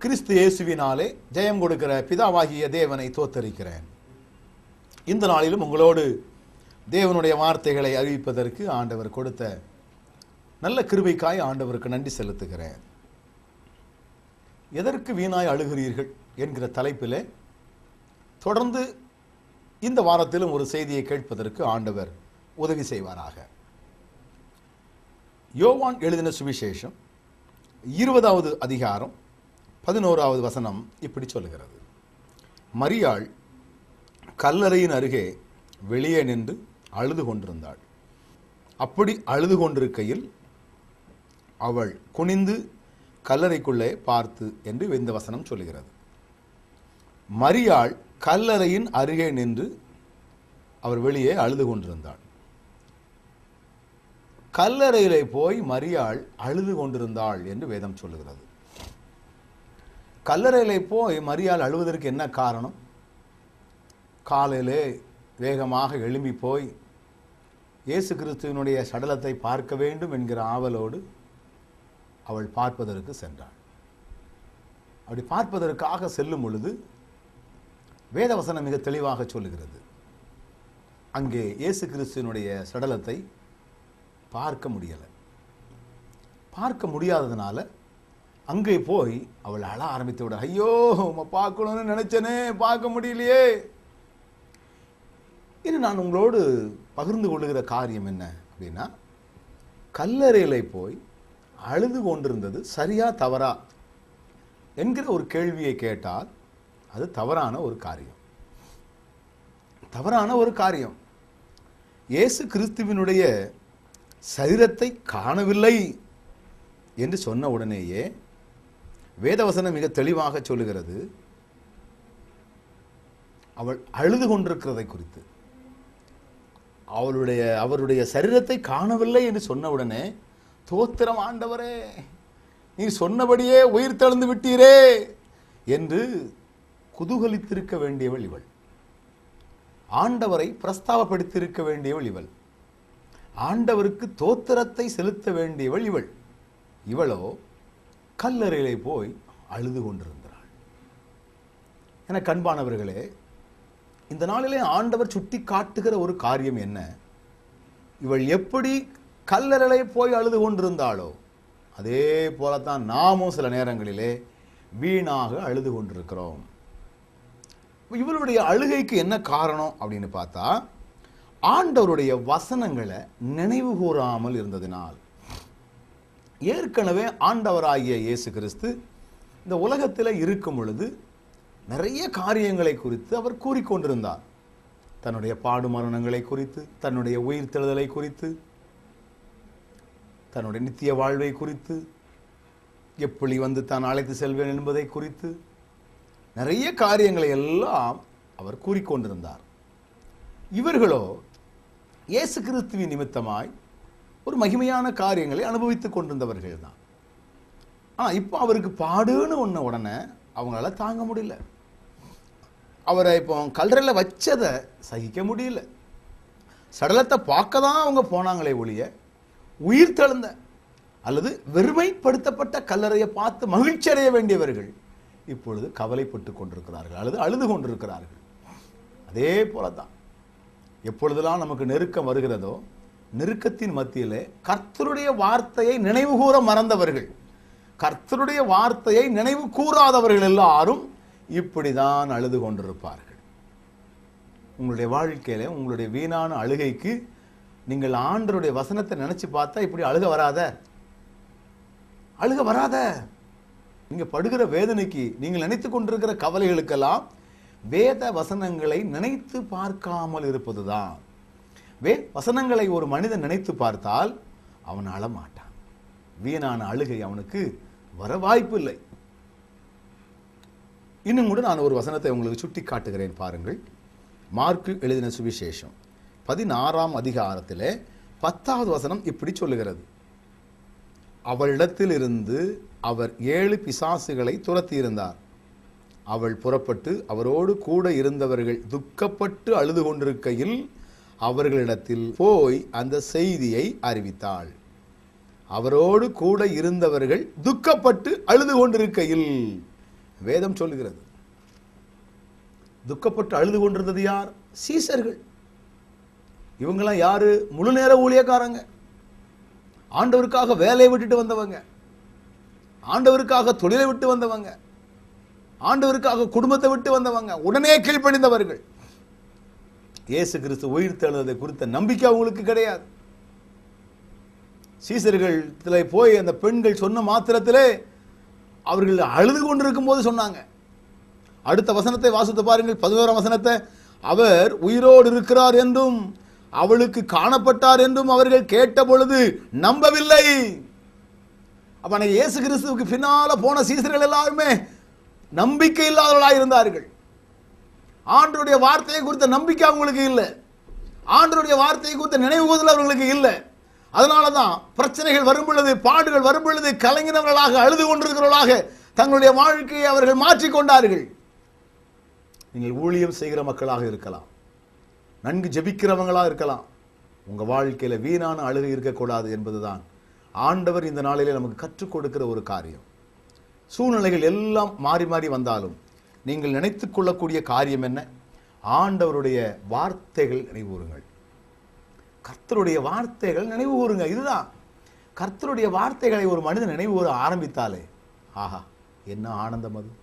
கிறிஸ்து இயேசுவினாலே ஜெயம் கொடுக்கிற பிதாவாகிய தேவனை தோத்தரிக்கிறேன் இந்த நாளிலும் உங்களோடு தேவனுடைய வார்த்தைகளை அறிவிப்பதற்கு ஆண்டவர் கொடுத்த நல்ல கிருபைக்காய் ஆண்டவருக்கு நன்றி செலுத்துகிறேன் எதற்கு வீணாய் அழுகிறீர்கள் என்கிற தலைப்பிலே தொடர்ந்து இந்த வாரத்திலும் ஒரு செய்தியை கேட்பதற்கு ஆண்டவர் உதவி செய்வாராக யோவான் எழுதின சுவிசேஷம் இருபதாவது அதிகாரம் பதினோராவது வசனம் இப்படி சொல்லுகிறது மரியாள் கல்லறையின் அருகே வெளியே நின்று அழுது கொண்டிருந்தாள் அப்படி அழுது கொண்டிருக்கையில் அவள் குனிந்து கல்லறைக்குள்ளே பார்த்து என்று இந்த வசனம் சொல்லுகிறது மரியாள் கல்லறையின் அருகே நின்று அவர் வெளியே அழுது கொண்டிருந்தாள் கல்லறையிலே போய் மரியாள் அழுது கொண்டிருந்தாள் என்று வேதம் சொல்லுகிறது கல்லறையிலே போய் மரியாள் அழுவதற்கு என்ன காரணம் காலையிலே வேகமாக எழும்பி போய் இயேசு கிறிஸ்துவனுடைய சடலத்தை பார்க்க வேண்டும் என்கிற ஆவலோடு அவள் பார்ப்பதற்கு சென்றாள் அப்படி பார்ப்பதற்காக செல்லும் பொழுது வேதவசனம் மிக தெளிவாக சொல்லுகிறது அங்கே இயேசு கிறிஸ்துவனுடைய சடலத்தை பார்க்க முடியலை பார்க்க முடியாததுனால அங்கே போய் அவள் அழ ஆரம்பித்து விட ஐயோ உம்மை பார்க்கணும்னு நினைச்சனே பார்க்க முடியலையே இது நான் உங்களோடு பகிர்ந்து கொள்ளுகிற காரியம் என்ன அப்படின்னா கல்லறையில போய் அழுது கொண்டிருந்தது சரியா தவறா என்கிற ஒரு கேள்வியை கேட்டால் அது தவறான ஒரு காரியம் தவறான ஒரு காரியம் இயேசு கிறிஸ்துவினுடைய சரீரத்தை காணவில்லை என்று சொன்ன உடனேயே வேதவசனம் மிக தெளிவாக சொல்லுகிறது அவள் அழுது கொண்டிருக்கிறதை குறித்து அவளுடைய அவருடைய சரீரத்தை காணவில்லை என்று சொன்ன உடனே தோத்திரம் ஆண்டவரே நீ சொன்னபடியே உயிர் தெழுந்து விட்டீரே என்று குதூகலித்திருக்க வேண்டியவள் இவள் ஆண்டவரை பிரஸ்தாபப்படுத்தியிருக்க வேண்டியவள் இவள் ஆண்டவருக்கு தோத்திரத்தை செலுத்த வேண்டியவள் இவள் இவளோ கல்லறையிலே போய் அழுது கொண்டிருந்தாள் என கண்பானவர்களே இந்த நாளிலே ஆண்டவர் சுட்டி காட்டுகிற ஒரு காரியம் என்ன இவள் எப்படி கல்லறையிலே போய் அழுது கொண்டிருந்தாளோ அதே போலத்தான் நாமும் சில நேரங்களிலே வீணாக அழுது கொண்டிருக்கிறோம் இவளுடைய அழுகைக்கு என்ன காரணம் அப்படின்னு பார்த்தா ஆண்டவருடைய வசனங்களை நினைவு கூறாமல் இருந்ததினால் ஏற்கனவே ஆண்டவராகிய இயேசு கிறிஸ்து இந்த உலகத்தில் இருக்கும் பொழுது நிறைய காரியங்களை குறித்து அவர் கூறிக்கொண்டிருந்தார் தன்னுடைய பாடு மரணங்களை குறித்து தன்னுடைய உயிர் தெழுதலை குறித்து தன்னுடைய நித்திய வாழ்வை குறித்து எப்படி வந்து தான் அழைத்து செல்வேன் என்பதை குறித்து நிறைய காரியங்களை எல்லாம் அவர் கூறிக்கொண்டிருந்தார் இவர்களோ இயேசு கிறிஸ்துவின் நிமித்தமாய் ஒரு மகிமையான காரியங்களை அனுபவித்துக் கொண்டிருந்தவர்கள் தான் ஆனால் இப்போ அவருக்கு பாடுன்னு ஒன்று உடனே அவங்களால தாங்க முடியல அவரை இப்போ கல்லறையில் வச்சதை சகிக்க முடியல சடலத்தை பார்க்க தான் அவங்க போனாங்களே ஒழிய உயிர் தெழுந்த அல்லது வெறுமைப்படுத்தப்பட்ட கல்லறையை பார்த்து மகிழ்ச்சி அடைய வேண்டியவர்கள் இப்பொழுது கவலைப்பட்டு கொண்டிருக்கிறார்கள் அல்லது அழுது கொண்டிருக்கிறார்கள் அதே போல தான் எப்பொழுதெல்லாம் நமக்கு நெருக்கம் வருகிறதோ நெருக்கத்தின் மத்தியிலே கர்த்தருடைய வார்த்தையை நினைவு கூற மறந்தவர்கள் கர்த்தருடைய வார்த்தையை நினைவு கூறாதவர்கள் எல்லாரும் இப்படிதான் அழுது கொண்டிருப்பார்கள் உங்களுடைய வாழ்க்கையில உங்களுடைய வீணான அழுகைக்கு நீங்கள் ஆண்டருடைய வசனத்தை நினைச்சு பார்த்தா இப்படி அழுக வராத அழுக வராத நீங்க படுகிற வேதனைக்கு நீங்கள் நினைத்து கொண்டிருக்கிற கவலைகளுக்கெல்லாம் வேத வசனங்களை நினைத்து பார்க்காமல் இருப்பதுதான் வே வசனங்களை ஒரு மனிதன் நினைத்து பார்த்தால் அவன் அழமாட்டான் வீணான அழுகை அவனுக்கு வர வாய்ப்பில்லை இன்னும் கூட நான் ஒரு வசனத்தை உங்களுக்கு சுட்டி காட்டுகிறேன் பாருங்கள் மார்க்கு எழுதின சுவிசேஷம் பதினாறாம் அதிகாரத்திலே பத்தாவது வசனம் இப்படி சொல்லுகிறது அவளிடத்திலிருந்து அவர் ஏழு பிசாசுகளை துரத்தியிருந்தார் அவள் புறப்பட்டு அவரோடு கூட இருந்தவர்கள் துக்கப்பட்டு அழுது கொண்டிருக்கையில் அவர்களிடத்தில் போய் அந்த செய்தியை அறிவித்தாள் அவரோடு கூட இருந்தவர்கள் துக்கப்பட்டு அழுது கொண்டிருக்கையில் வேதம் சொல்லுகிறது துக்கப்பட்டு அழுது கொண்டிருந்தது யார் சீசர்கள் இவங்கெல்லாம் யாரு முழு நேர ஊழியக்காரங்க ஆண்டவருக்காக வேலையை விட்டுட்டு வந்தவங்க ஆண்டவருக்காக தொழிலை விட்டு வந்தவங்க ஆண்டவருக்காக குடும்பத்தை விட்டு வந்தவங்க உடனே கீழ்ப்பணிந்தவர்கள் இயேசு கிறிஸ்து உயிர் தெழுவதை குறித்த நம்பிக்கை அவங்களுக்கு கிடையாது சீசர்கள் போய் அந்த பெண்கள் சொன்ன மாத்திரத்திலே அவர்கள் அழுது கொண்டிருக்கும் போது சொன்னாங்க அடுத்த வசனத்தை வாசித்து பாருங்கள் பதினோராம் வசனத்தை அவர் உயிரோடு இருக்கிறார் என்றும் அவளுக்கு காணப்பட்டார் என்றும் அவர்கள் கேட்ட பொழுது நம்பவில்லை அப்ப அன்னைக்கு இயேசு கிறிஸ்துவுக்கு பின்னால போன சீசர்கள் எல்லாருமே நம்பிக்கை இல்லாதவர்களாக இருந்தார்கள் ஆண்டருடைய வார்த்தையை குறித்த நம்பிக்கை அவங்களுக்கு இல்லை ஆண்டருடைய வார்த்தையை குறித்த நினைவு கூறுதல் அவர்களுக்கு இல்லை அதனால தான் பிரச்சனைகள் வரும் பொழுது பாடுகள் வரும் பொழுது கலங்கினவர்களாக அழுது கொண்டிருக்கிறவர்களாக தங்களுடைய வாழ்க்கையை அவர்கள் மாற்றிக்கொண்டார்கள் நீங்கள் ஊழியம் செய்கிற மக்களாக இருக்கலாம் நன்கு ஜெபிக்கிறவங்களாக இருக்கலாம் உங்க வாழ்க்கையில வீணான அழுகை இருக்கக்கூடாது என்பதுதான் ஆண்டவர் இந்த நாளிலே நமக்கு கற்றுக் கொடுக்கிற ஒரு காரியம் சூழ்நிலைகள் எல்லாம் மாறி மாறி வந்தாலும் நீங்கள் நினைத்துக் கொள்ளக்கூடிய காரியம் என்ன ஆண்டவருடைய வார்த்தைகள் நினைவுறுங்கள் கர்த்தருடைய வார்த்தைகள் நினைவு கூறுங்க இதுதான் கர்த்தருடைய வார்த்தைகளை ஒரு மனிதன் நினைவு கூற ஆரம்பித்தாலே ஆஹா என்ன ஆனந்தம் அது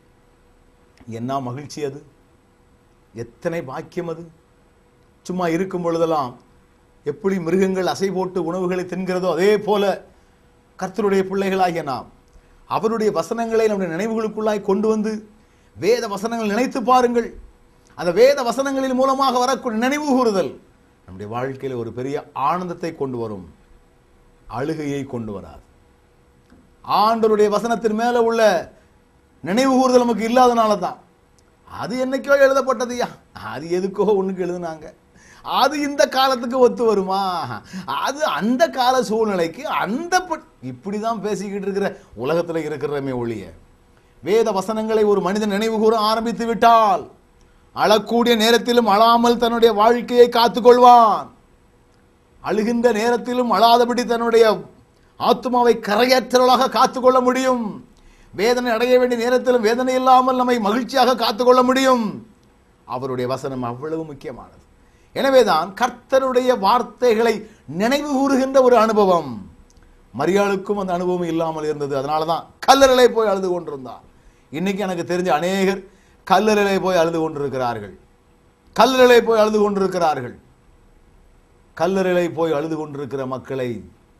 என்ன மகிழ்ச்சி அது எத்தனை பாக்கியம் அது சும்மா இருக்கும் பொழுதெல்லாம் எப்படி மிருகங்கள் அசை போட்டு உணவுகளை தின்கிறதோ அதே போல கர்த்தருடைய பிள்ளைகளாகிய நாம் அவருடைய வசனங்களை நம்முடைய நினைவுகளுக்குள்ளாய் கொண்டு வந்து வேத வசனங்கள் நினைத்து பாருங்கள் அந்த வேத வசனங்களின் மூலமாக வரக்கூடிய நினைவு கூறுதல் நம்முடைய வாழ்க்கையில் ஒரு பெரிய ஆனந்தத்தை கொண்டு வரும் அழுகையை கொண்டு வராது ஆண்டவருடைய வசனத்தின் மேல உள்ள நினைவு கூறுதல் நமக்கு இல்லாதனால தான் அது என்னைக்கோ எழுதப்பட்டதுயா அது எதுக்கோ ஒண்ணுக்கு எழுதுனாங்க அது இந்த காலத்துக்கு ஒத்து வருமா அது அந்த கால சூழ்நிலைக்கு அந்த ப- இப்படிதான் பேசிக்கிட்டு இருக்கிற உலகத்துல இருக்கிறமே ஒழிய வேத வசனங்களை ஒரு மனிதன் நினைவு கூற ஆரம்பித்து விட்டால் அழக்கூடிய நேரத்திலும் அழாமல் தன்னுடைய வாழ்க்கையை காத்துக்கொள்வான் அழுகின்ற நேரத்திலும் அழாதபடி தன்னுடைய ஆத்மாவை கரையற்றவளாக காத்துக்கொள்ள முடியும் வேதனை அடைய வேண்டிய நேரத்திலும் வேதனை இல்லாமல் நம்மை மகிழ்ச்சியாக காத்துக்கொள்ள முடியும் அவருடைய வசனம் அவ்வளவு முக்கியமானது எனவேதான் கர்த்தருடைய வார்த்தைகளை நினைவு கூறுகின்ற ஒரு அனுபவம் மரியாளுக்கும் அந்த அனுபவம் இல்லாமல் இருந்தது அதனால தான் கல்லறையிலே போய் அழுது கொண்டிருந்தார் இன்னைக்கு எனக்கு தெரிஞ்ச அநேகர் கல்லறையிலே போய் அழுது கொண்டிருக்கிறார்கள் கல்லறையிலே போய் அழுது கொண்டிருக்கிறார்கள் கல்லறையிலே போய் அழுது கொண்டிருக்கிற மக்களை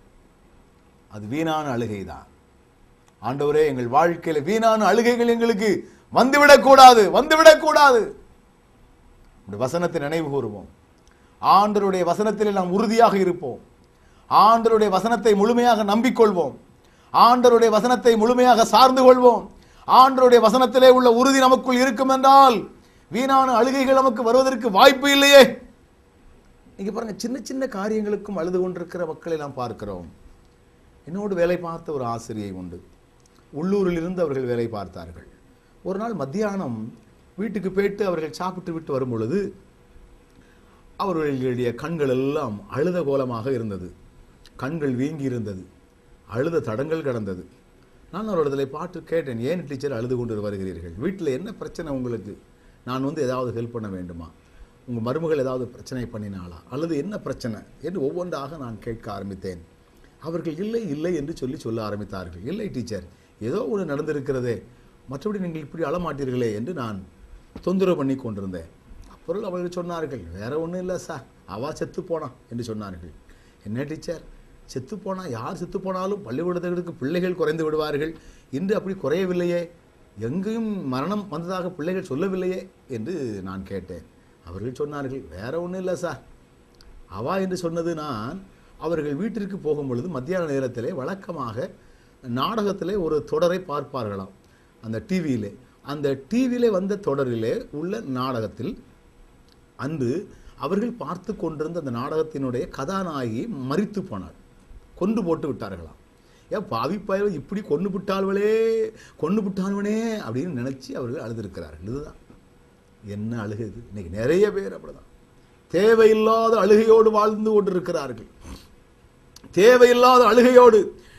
அது வீணான அழுகைதான் ஆண்டவரே எங்கள் வாழ்க்கையில வீணான அழுகைகள் எங்களுக்கு வந்துவிடக்கூடாது வந்துவிடக்கூடாது இந்த வசனத்தை நினைவு கூறுவோம் ஆண்டவருடைய வசனத்திலே நாம் உறுதியாக இருப்போம் ஆண்டவருடைய வசனத்தை முழுமையாக நம்பிக்கொள்வோம் ஆண்டவருடைய வசனத்தை முழுமையாக சார்ந்து கொள்வோம் ஆண்டவருடைய வசனத்திலே உள்ள உறுதி நமக்குள் இருக்கும் என்றால் வீணான அழுகைகள் நமக்கு வருவதற்கு வாய்ப்பு இல்லையே நீங்க பாருங்க சின்ன சின்ன காரியங்களுக்கும் அழுது கொண்டிருக்கிற மக்களை நாம் பார்க்கிறோம் என்னோடு வேலை பார்த்த ஒரு ஆசிரியை உண்டு உள்ளூரில் இருந்து அவர்கள் வேலை பார்த்தார்கள் ஒரு நாள் மத்தியானம் வீட்டுக்கு போயிட்டு அவர்கள் சாப்பிட்டு விட்டு வரும் பொழுது அவர்களுடைய கண்கள் எல்லாம் அழுத கோலமாக இருந்தது கண்கள் வீங்கி இருந்தது அழுத தடங்கள் கடந்தது நான் அவரிடத்தில் பாட்டு கேட்டேன் ஏன் டீச்சர் அழுது கொண்டு வருகிறீர்கள் வீட்டில் என்ன பிரச்சனை உங்களுக்கு நான் வந்து ஏதாவது ஹெல்ப் பண்ண வேண்டுமா உங்கள் மருமகள் ஏதாவது பிரச்சனை பண்ணினாளா அல்லது என்ன பிரச்சனை என்று ஒவ்வொன்றாக நான் கேட்க ஆரம்பித்தேன் அவர்கள் இல்லை இல்லை என்று சொல்லி சொல்ல ஆரம்பித்தார்கள் இல்லை டீச்சர் ஏதோ ஒன்று நடந்திருக்கிறதே மற்றபடி நீங்கள் இப்படி அழமாட்டீர்களே என்று நான் தொந்தரவு பண்ணி கொண்டிருந்தேன் அப்புறம் அவர்கள் சொன்னார்கள் வேற ஒன்றும் இல்லை சார் அவா செத்து போனான் என்று சொன்னார்கள் என்ன டீச்சர் செத்து போனா யார் செத்து போனாலும் பள்ளிக்கூடத்திற்கு பிள்ளைகள் குறைந்து விடுவார்கள் இன்று அப்படி குறையவில்லையே எங்கேயும் மரணம் வந்ததாக பிள்ளைகள் சொல்லவில்லையே என்று நான் கேட்டேன் அவர்கள் சொன்னார்கள் வேற ஒன்றும் இல்லை சார் அவா என்று சொன்னது நான் அவர்கள் வீட்டிற்கு போகும் பொழுது மத்தியான நேரத்திலே வழக்கமாக நாடகத்திலே ஒரு தொடரை பார்ப்பார்களாம் அந்த டிவியிலே அந்த டிவியிலே வந்த தொடரிலே உள்ள நாடகத்தில் அன்று அவர்கள் பார்த்து கொண்டிருந்த அந்த நாடகத்தினுடைய கதாநாயகி மரித்து போனாள் கொண்டு போட்டு விட்டார்களாம் ஏன் பாவி பயல் இப்படி கொண்டு விட்டாள்வளே கொண்டு விட்டானவனே அப்படின்னு நினைச்சு அவர்கள் அழுதிருக்கிறார்கள் இதுதான் என்ன அழுகை இது இன்னைக்கு நிறைய பேர் அப்படிதான் தேவையில்லாத அழுகையோடு வாழ்ந்து கொண்டிருக்கிறார்கள் தேவையில்லாத அழுகையோடு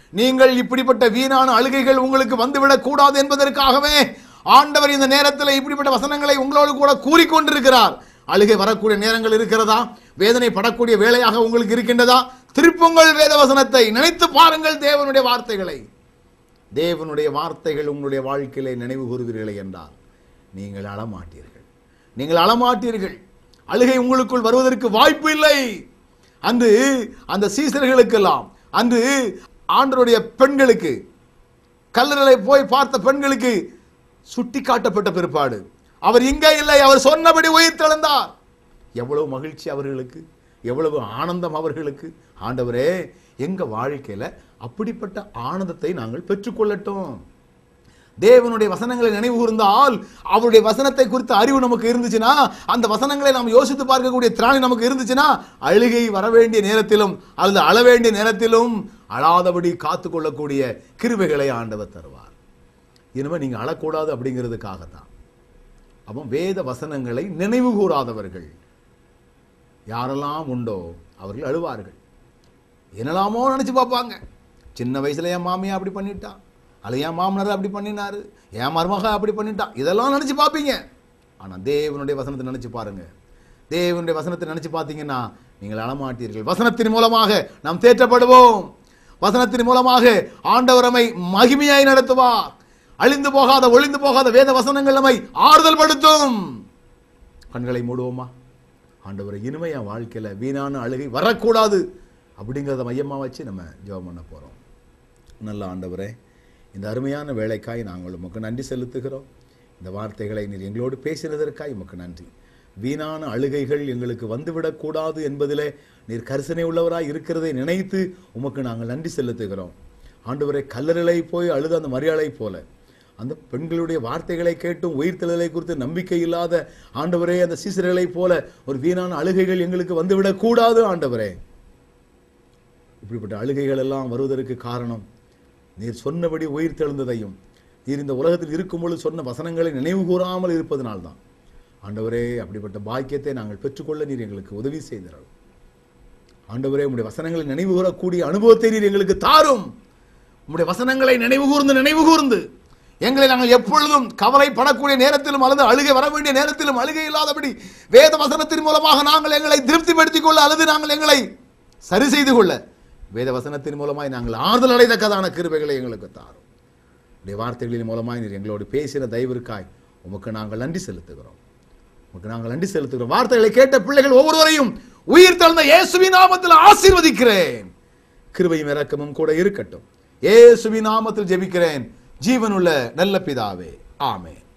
நீங்கள் இப்படிப்பட்ட வீணான அழுகைகள் உங்களுக்கு வந்துவிடக் கூடாது என்பதற்காகவே ஆண்டவர் இந்த நேரத்தில் இப்படிப்பட்ட வசனங்களை உங்களோடு கூட கூறிக்கொண்டிருக்கிறார் அழுகை வரக்கூடிய நேரங்கள் இருக்கிறதா வேதனை படக்கூடிய வேலையாக உங்களுக்கு இருக்கின்றதா திருப்புங்கள் வேத வசனத்தை நினைத்து பாருங்கள் தேவனுடைய வார்த்தைகளை தேவனுடைய வார்த்தைகள் உங்களுடைய வாழ்க்கையிலே நினைவு கூறுவீர்களே என்றால் நீங்கள் அழமாட்டீர்கள் நீங்கள் அழமாட்டீர்கள் அழுகை உங்களுக்குள் வருவதற்கு வாய்ப்பு இல்லை அன்று அந்த சீசர்களுக்கெல்லாம் அன்று ஆண்டருடைய பெண்களுக்கு கல்லறை போய் பார்த்த பெண்களுக்கு சுட்டி காட்டப்பட்ட பிற்பாடு அவர் இங்கே இல்லை அவர் சொன்னபடி உயிர் தெழுந்தார் எவ்வளவு மகிழ்ச்சி அவர்களுக்கு எவ்வளவு ஆனந்தம் அவர்களுக்கு ஆண்டவரே எங்க வாழ்க்கையில அப்படிப்பட்ட ஆனந்தத்தை நாங்கள் பெற்றுக்கொள்ளட்டும் தேவனுடைய வசனங்களை நினைவு கூர்ந்தால் அவருடைய வசனத்தை குறித்த அறிவு நமக்கு இருந்துச்சுன்னா அந்த வசனங்களை நாம் யோசித்து பார்க்கக்கூடிய திராணி நமக்கு இருந்துச்சுன்னா அழுகை வர வேண்டிய நேரத்திலும் அல்லது அழ வேண்டிய நேரத்திலும் அழாதபடி காத்து கொள்ளக்கூடிய கிருபைகளை ஆண்டவர் தருவார் இனிமே நீங்க அழக்கூடாது அப்படிங்கிறதுக்காகத்தான் அப்போ வேத வசனங்களை நினைவு கூறாதவர்கள் யாரெல்லாம் உண்டோ அவர்கள் அழுவார்கள் என்னெல்லாமோ நினைச்சு பார்ப்பாங்க சின்ன வயசுல என் மாமியா அப்படி பண்ணிட்டா அல்ல என் மாமனார் அப்படி பண்ணினாரு என் மருமக அப்படி பண்ணிட்டான் இதெல்லாம் நினைச்சு பார்ப்பீங்க ஆனா தேவனுடைய வசனத்தை நினைச்சு பாருங்க தேவனுடைய வசனத்தை நினைச்சு பார்த்தீங்கன்னா நீங்கள் அழமாட்டீர்கள் வசனத்தின் மூலமாக நாம் தேற்றப்படுவோம் வசனத்தின் மூலமாக ஆண்டவரமை மகிமையாய் நடத்துவார் அழிந்து போகாத ஒளிந்து போகாத வேத வசனங்கள் நம்மை ஆறுதல் படுத்தும் கண்களை மூடுவோமா ஆண்டவரை இனிமே என் வாழ்க்கையில் வீணான அழுகை வரக்கூடாது அப்படிங்கிறத மையமாக வச்சு நம்ம ஜெபம் பண்ண போகிறோம் நல்ல ஆண்டவரே இந்த அருமையான வேலைக்காய் நாங்கள் உமக்கு நன்றி செலுத்துகிறோம் இந்த வார்த்தைகளை நீர் எங்களோடு பேசினதற்காய் உமக்கு நன்றி வீணான அழுகைகள் எங்களுக்கு வந்துவிடக்கூடாது என்பதிலே நீர் கரிசனை உள்ளவராய் இருக்கிறதை நினைத்து உமக்கு நாங்கள் நன்றி செலுத்துகிறோம் ஆண்டவரை கல்லறைகளை போய் அழுத அந்த மரியாதை போல அந்த பெண்களுடைய வார்த்தைகளை கேட்டும் உயிர்த்தெழுதலை குறித்து நம்பிக்கை இல்லாத ஆண்டவரே அந்த சீசர்களைப் போல ஒரு வீணான அழுகைகள் எங்களுக்கு வந்துவிடக் கூடாது ஆண்டவரே இப்படிப்பட்ட அழுகைகள் எல்லாம் வருவதற்கு காரணம் நீர் சொன்னபடி உயிர் தெழுந்ததையும் நீர் இந்த உலகத்தில் இருக்கும் பொழுது சொன்ன வசனங்களை நினைவு கூறாமல் இருப்பதனால்தான் ஆண்டவரே அப்படிப்பட்ட பாக்கியத்தை நாங்கள் பெற்றுக்கொள்ள நீர் எங்களுக்கு உதவி செய்தார் ஆண்டவரே உம்முடைய வசனங்களை நினைவு கூறக்கூடிய அனுபவத்தை நீர் எங்களுக்கு தாரும் உம்முடைய வசனங்களை நினைவு கூர்ந்து நினைவு கூர்ந்து எங்களை நாங்கள் எப்பொழுதும் கவலைப்படக்கூடிய நேரத்திலும் அல்லது அழுகை வர வேண்டிய நேரத்திலும் அழுகை இல்லாதபடி வேத வசனத்தின் மூலமாக நாங்கள் எங்களை திருப்திப்படுத்திக் கொள்ள அல்லது நாங்கள் எங்களை சரி செய்து கொள்ள வேத வசனத்தின் மூலமாய் நாங்கள் ஆறுதல் அடைதக்கதான கிருபைகளை எங்களுக்கு தாரும் உடைய வார்த்தைகளின் மூலமாய் நீர் எங்களோடு பேசின தயவிற்காய் உமக்கு நாங்கள் நன்றி செலுத்துகிறோம் உமக்கு நாங்கள் நன்றி செலுத்துகிறோம் வார்த்தைகளை கேட்ட பிள்ளைகள் ஒவ்வொருவரையும் உயிர் தழுந்த இயேசுவின் நாமத்தில் ஆசீர்வதிக்கிறேன் கிருபையும் இரக்கமும் கூட இருக்கட்டும் இயேசுவின் நாமத்தில் ஜெபிக்கிறேன் ஜீவனுள்ள நல்ல பிதாவே ஆமென்